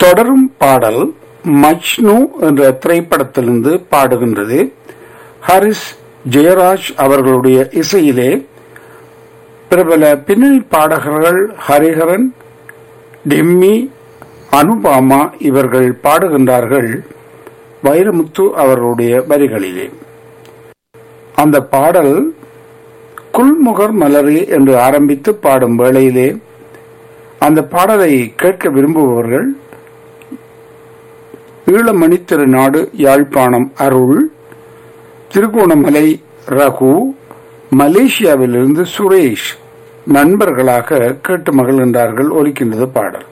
தொடரும் பாடல் மஜ்னு என்ற திரைப்படத்திலிருந்து பாடுகின்றது ஹரிஸ் ஜெயராஜ் அவர்களுடைய இசையிலே பிரபல பின்னணி பாடகர்கள் ஹரிஹரன் டெம்மி அனுபாமா இவர்கள் பாடுகின்றார்கள் வைரமுத்து அவர்களுடைய வரிகளிலே அந்த பாடல் குல்முகர் மலரே என்று ஆரம்பித்து பாடும் வேளையிலே அந்த பாடலை கேட்க விரும்புபவர்கள் ஈழமணி திருநாடு யாழ்ப்பாணம் அருள் திருகோணமலை ரகு மலேசியாவிலிருந்து சுரேஷ் நண்பர்களாக கேட்டு மகிழ்கின்றார்கள் ஒலிக்கின்றது பாடல்